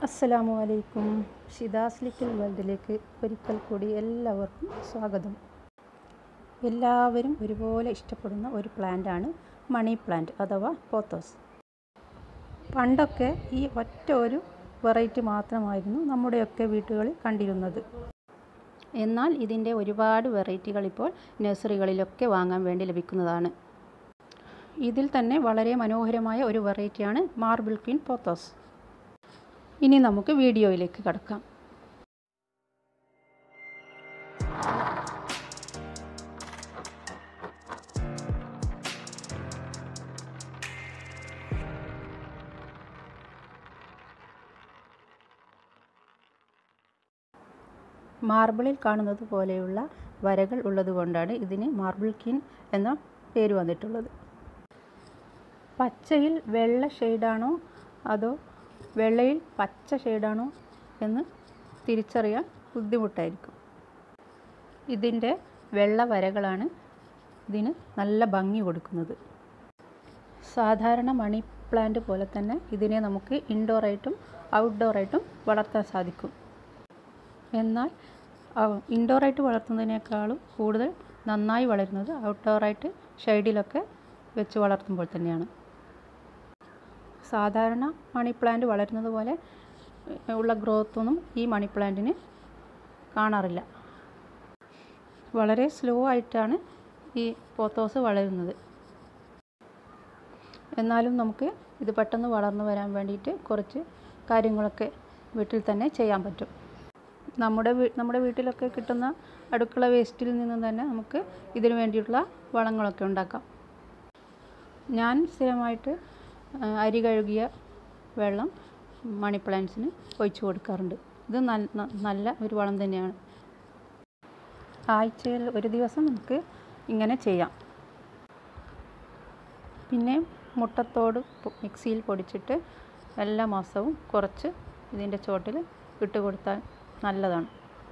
അസ്സലാമു അലൈക്കും ഷിദാസ് ലിറ്റിൽ വേൾഡിലേക്ക് ഒരിക്കൽ കൂടി എല്ലാവർക്കും സ്വാഗതം എല്ലാവരും ഒരുപോലെ ഇഷ്ടപ്പെടുന്ന ഒരു പ്ലാന്റാണ് മണി പ്ലാന്റ് അഥവാ പോത്തോസ് പണ്ടൊക്കെ ഈ ഒറ്റ ഒരു വെറൈറ്റി മാത്രമായിരുന്നു നമ്മുടെയൊക്കെ വീടുകളിൽ കണ്ടിരുന്നത് എന്നാൽ ഇതിൻ്റെ ഒരുപാട് വെറൈറ്റികൾ ഇപ്പോൾ നഴ്സറികളിലൊക്കെ വാങ്ങാൻ വേണ്ടി ലഭിക്കുന്നതാണ് ഇതിൽ തന്നെ വളരെ മനോഹരമായ ഒരു വെറൈറ്റിയാണ് മാർബിൾ ക്വീൻ പോത്തോസ് ഇനി നമുക്ക് വീഡിയോയിലേക്ക് കടക്കാം മാർബിളിൽ കാണുന്നത് പോലെയുള്ള വരകൾ ഉള്ളതുകൊണ്ടാണ് ഇതിന് മാർബിൾ കിൻ എന്ന പേര് വന്നിട്ടുള്ളത് പച്ചയിൽ വെള്ള ഷെയ്ഡാണോ അതോ വെള്ളയിൽ പച്ച ഷെയ്ഡാണോ എന്ന് തിരിച്ചറിയാൻ ബുദ്ധിമുട്ടായിരിക്കും ഇതിൻ്റെ വെള്ള വരകളാണ് ഇതിന് നല്ല ഭംഗി കൊടുക്കുന്നത് സാധാരണ മണി പ്ലാന്റ് പോലെ തന്നെ ഇതിനെ നമുക്ക് ഇൻഡോറായിട്ടും ഔട്ട്ഡോറായിട്ടും വളർത്താൻ സാധിക്കും എന്നാൽ ഇൻഡോറായിട്ട് വളർത്തുന്നതിനേക്കാളും കൂടുതൽ നന്നായി വളരുന്നത് ഔട്ട്ഡോറായിട്ട് ഷെയ്ഡിലൊക്കെ വെച്ച് വളർത്തുമ്പോൾ തന്നെയാണ് സാധാരണ മണി പ്ലാന്റ് വളരുന്നത് പോലെ ഉള്ള ഗ്രോത്തൊന്നും ഈ മണി പ്ലാന്റിന് കാണാറില്ല വളരെ സ്ലോ ആയിട്ടാണ് ഈ പോത്തോസ് വളരുന്നത് എന്നാലും നമുക്ക് ഇത് പെട്ടെന്ന് വളർന്നു വരാൻ വേണ്ടിയിട്ട് കുറച്ച് കാര്യങ്ങളൊക്കെ വീട്ടിൽ തന്നെ ചെയ്യാൻ പറ്റും നമ്മുടെ നമ്മുടെ വീട്ടിലൊക്കെ കിട്ടുന്ന അടുക്കള വേസ്റ്റിൽ നിന്നും തന്നെ നമുക്ക് ഇതിനു വേണ്ടിയിട്ടുള്ള വളങ്ങളൊക്കെ ഉണ്ടാക്കാം ഞാൻ സ്ഥിരമായിട്ട് അരി കഴുകിയ വെള്ളം മണി പ്ലാന്റ്സിന് ഒഴിച്ചു കൊടുക്കാറുണ്ട് ഇത് നല്ല ഒരു വളം തന്നെയാണ് ആഴ്ചയിൽ ഒരു ദിവസം നമുക്ക് ഇങ്ങനെ ചെയ്യാം പിന്നെ മുട്ടത്തോട് മിക്സിയിൽ പൊടിച്ചിട്ട് എല്ലാ മാസവും കുറച്ച് ഇതിൻ്റെ ചോട്ടിൽ ഇട്ട് കൊടുത്താൽ നല്ലതാണ്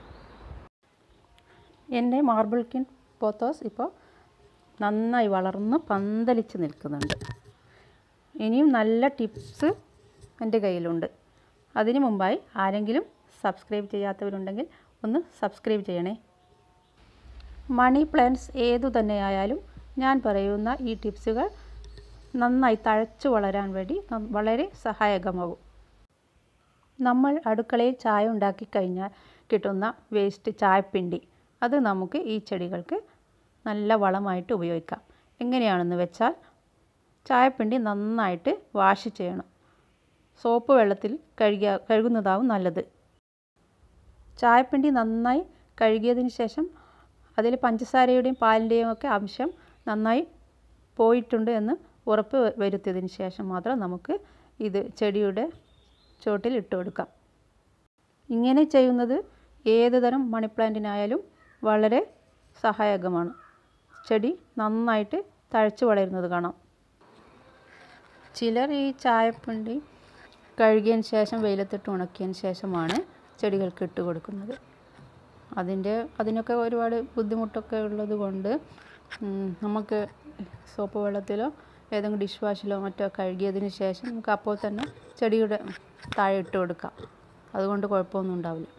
എൻ്റെ മാർബിൾ കിൻ പോത്തോസ് ഇപ്പോൾ നന്നായി വളർന്ന് പന്തലിച്ച് നിൽക്കുന്നുണ്ട് ഇനിയും നല്ല ടിപ്സ് എൻ്റെ കയ്യിലുണ്ട് അതിനു മുമ്പായി ആരെങ്കിലും സബ്സ്ക്രൈബ് ചെയ്യാത്തവരുണ്ടെങ്കിൽ ഒന്ന് സബ്സ്ക്രൈബ് ചെയ്യണേ മണി പ്ലാന്റ്സ് ഏതു തന്നെയായാലും ഞാൻ പറയുന്ന ഈ ടിപ്സുകൾ നന്നായി തഴച്ചു വളരാൻ വേണ്ടി വളരെ സഹായകമാകും നമ്മൾ അടുക്കളയിൽ ചായ ഉണ്ടാക്കി കഴിഞ്ഞാൽ കിട്ടുന്ന വേസ്റ്റ് ചായപ്പിണ്ടി അത് നമുക്ക് ഈ ചെടികൾക്ക് നല്ല വളമായിട്ട് ഉപയോഗിക്കാം എങ്ങനെയാണെന്ന് വെച്ചാൽ ചായപ്പിണ്ടി നന്നായിട്ട് വാഷ് ചെയ്യണം സോപ്പ് വെള്ളത്തിൽ കഴുകിയ കഴുകുന്നതാവും നല്ലത് ചായപ്പിണ്ടി നന്നായി കഴുകിയതിന് ശേഷം അതിൽ പഞ്ചസാരയുടെയും പാലിൻ്റെയും ഒക്കെ അംശം നന്നായി പോയിട്ടുണ്ട് എന്ന് ഉറപ്പ് വരുത്തിയതിന് ശേഷം മാത്രം നമുക്ക് ഇത് ചെടിയുടെ ചോട്ടിൽ ഇട്ട് കൊടുക്കാം ഇങ്ങനെ ചെയ്യുന്നത് ഏത് തരം മണി പ്ലാന്റിനായാലും വളരെ സഹായകമാണ് ചെടി നന്നായിട്ട് തഴച്ചു വളരുന്നത് കാണാം ചിലർ ഈ ചായപ്പിണ്ടി കഴുകിയതിന് ശേഷം വെയിലത്തിട്ട് ഉണക്കിയതിന് ശേഷമാണ് ചെടികൾക്ക് ഇട്ട് കൊടുക്കുന്നത് അതിൻ്റെ അതിനൊക്കെ ഒരുപാട് ബുദ്ധിമുട്ടൊക്കെ ഉള്ളത് കൊണ്ട് നമുക്ക് സോപ്പ് വെള്ളത്തിലോ ഏതെങ്കിലും ഡിഷ് വാഷിലോ മറ്റോ കഴുകിയതിന് ശേഷം നമുക്ക് അപ്പോൾ തന്നെ ചെടിയുടെ താഴെ ഇട്ട് കൊടുക്കാം അതുകൊണ്ട് കുഴപ്പമൊന്നും ഉണ്ടാവില്ല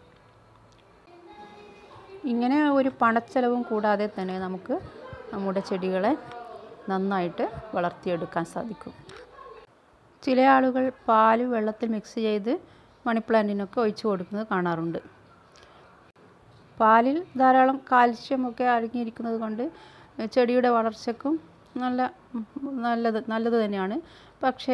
ഇങ്ങനെ ഒരു പണച്ചെലവും കൂടാതെ തന്നെ നമുക്ക് നമ്മുടെ ചെടികളെ നന്നായിട്ട് വളർത്തിയെടുക്കാൻ സാധിക്കും ചില ആളുകൾ പാല് വെള്ളത്തിൽ മിക്സ് ചെയ്ത് മണി പ്ലാന്റിനൊക്കെ ഒഴിച്ചു കൊടുക്കുന്നത് കാണാറുണ്ട് പാലിൽ ധാരാളം കാൽഷ്യം ഒക്കെ അടങ്ങിയിരിക്കുന്നത് കൊണ്ട് ചെടിയുടെ വളർച്ചയ്ക്കും നല്ല നല്ലത് നല്ലത് തന്നെയാണ് പക്ഷേ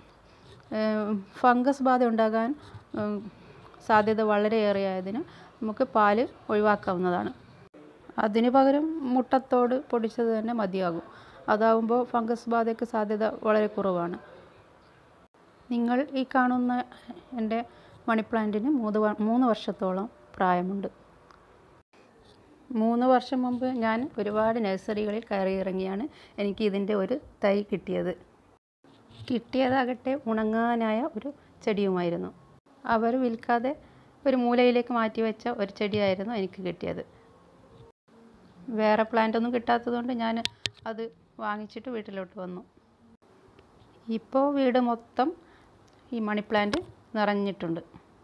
ഫംഗസ് ബാധ ഉണ്ടാകാൻ സാധ്യത വളരെയേറെയായതിന് നമുക്ക് പാല് ഒഴിവാക്കാവുന്നതാണ് അതിന് പകരം മുട്ടത്തോട് പൊടിച്ചത് തന്നെ മതിയാകും അതാവുമ്പോൾ ഫംഗസ് ബാധയ്ക്ക് സാധ്യത വളരെ കുറവാണ് നിങ്ങൾ ഈ കാണുന്ന എൻ്റെ മണി പ്ലാന്റിന് മൂന്ന് മൂന്ന് വർഷത്തോളം പ്രായമുണ്ട് മൂന്ന് വർഷം മുമ്പ് ഞാൻ ഒരുപാട് നഴ്സറികളിൽ കയറി ഇറങ്ങിയാണ് എനിക്ക് ഇതിൻ്റെ ഒരു തൈ കിട്ടിയത് കിട്ടിയതാകട്ടെ ഉണങ്ങാനായ ഒരു ചെടിയുമായിരുന്നു അവർ വിൽക്കാതെ ഒരു മൂലയിലേക്ക് മാറ്റി വെച്ച ഒരു ചെടിയായിരുന്നു എനിക്ക് കിട്ടിയത് വേറെ പ്ലാന്റ് ഒന്നും കിട്ടാത്തതുകൊണ്ട് ഞാൻ അത് വാങ്ങിച്ചിട്ട് വീട്ടിലോട്ട് വന്നു ഇപ്പോൾ വീട് മൊത്തം ഈ മണി പ്ലാന്റ് നിറഞ്ഞിട്ടുണ്ട്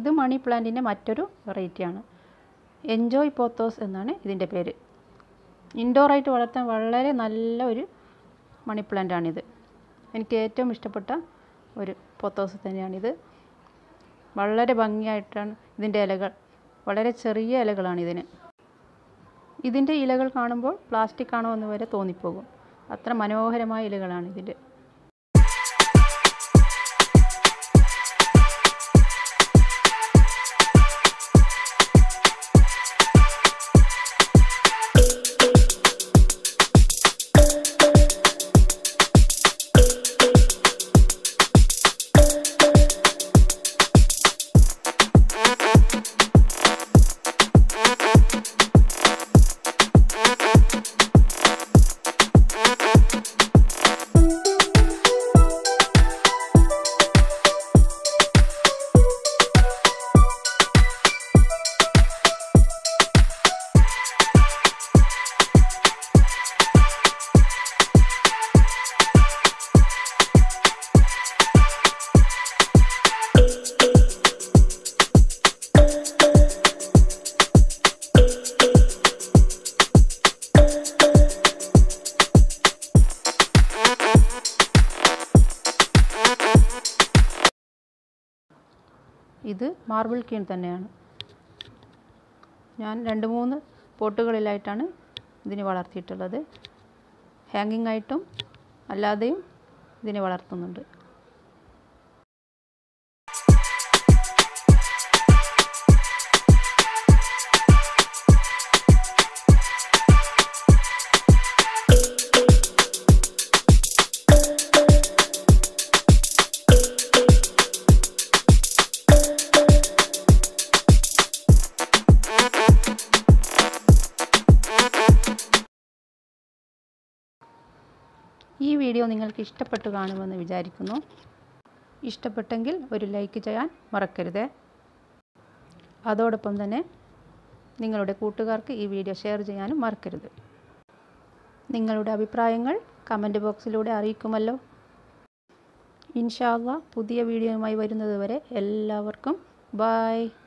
ഇത് മണി പ്ലാന്റിൻ്റെ മറ്റൊരു വെറൈറ്റിയാണ് എൻജോയ് പോത്തോസ് എന്നാണ് ഇതിൻ്റെ പേര് ഇൻഡോറായിട്ട് വളർത്താൻ വളരെ നല്ല ഒരു മണി പ്ലാന്റാണിത് എനിക്ക് ഏറ്റവും ഇഷ്ടപ്പെട്ട ഒരു പോത്തോസ് തന്നെയാണിത് വളരെ ഭംഗിയായിട്ടാണ് ഇതിൻ്റെ ഇലകൾ വളരെ ചെറിയ ഇലകളാണ് ഇതിന് ഇതിൻ്റെ ഇലകൾ കാണുമ്പോൾ പ്ലാസ്റ്റിക് ആണോ എന്ന് വരെ തോന്നിപ്പോകും അത്ര മനോഹരമായ ഇലകളാണ് ഇതിൻ്റെ ഇത് മാർബിൾ കീൺ തന്നെയാണ് ഞാൻ രണ്ട് മൂന്ന് പോട്ടുകളിലായിട്ടാണ് ഇതിനെ വളർത്തിയിട്ടുള്ളത് ഹാങ്ങിങ് ആയിട്ടും അല്ലാതെയും ഇതിനെ വളർത്തുന്നുണ്ട് ഈ വീഡിയോ നിങ്ങൾക്ക് ഇഷ്ടപ്പെട്ടു കാണുമെന്ന് വിചാരിക്കുന്നു ഇഷ്ടപ്പെട്ടെങ്കിൽ ഒരു ലൈക്ക് ചെയ്യാൻ മറക്കരുത് അതോടൊപ്പം തന്നെ നിങ്ങളുടെ കൂട്ടുകാർക്ക് ഈ വീഡിയോ ഷെയർ ചെയ്യാനും മറക്കരുത് നിങ്ങളുടെ അഭിപ്രായങ്ങൾ കമൻറ്റ് ബോക്സിലൂടെ അറിയിക്കുമല്ലോ ഇൻഷാല്ല പുതിയ വീഡിയോയുമായി വരുന്നത് വരെ എല്ലാവർക്കും ബായ്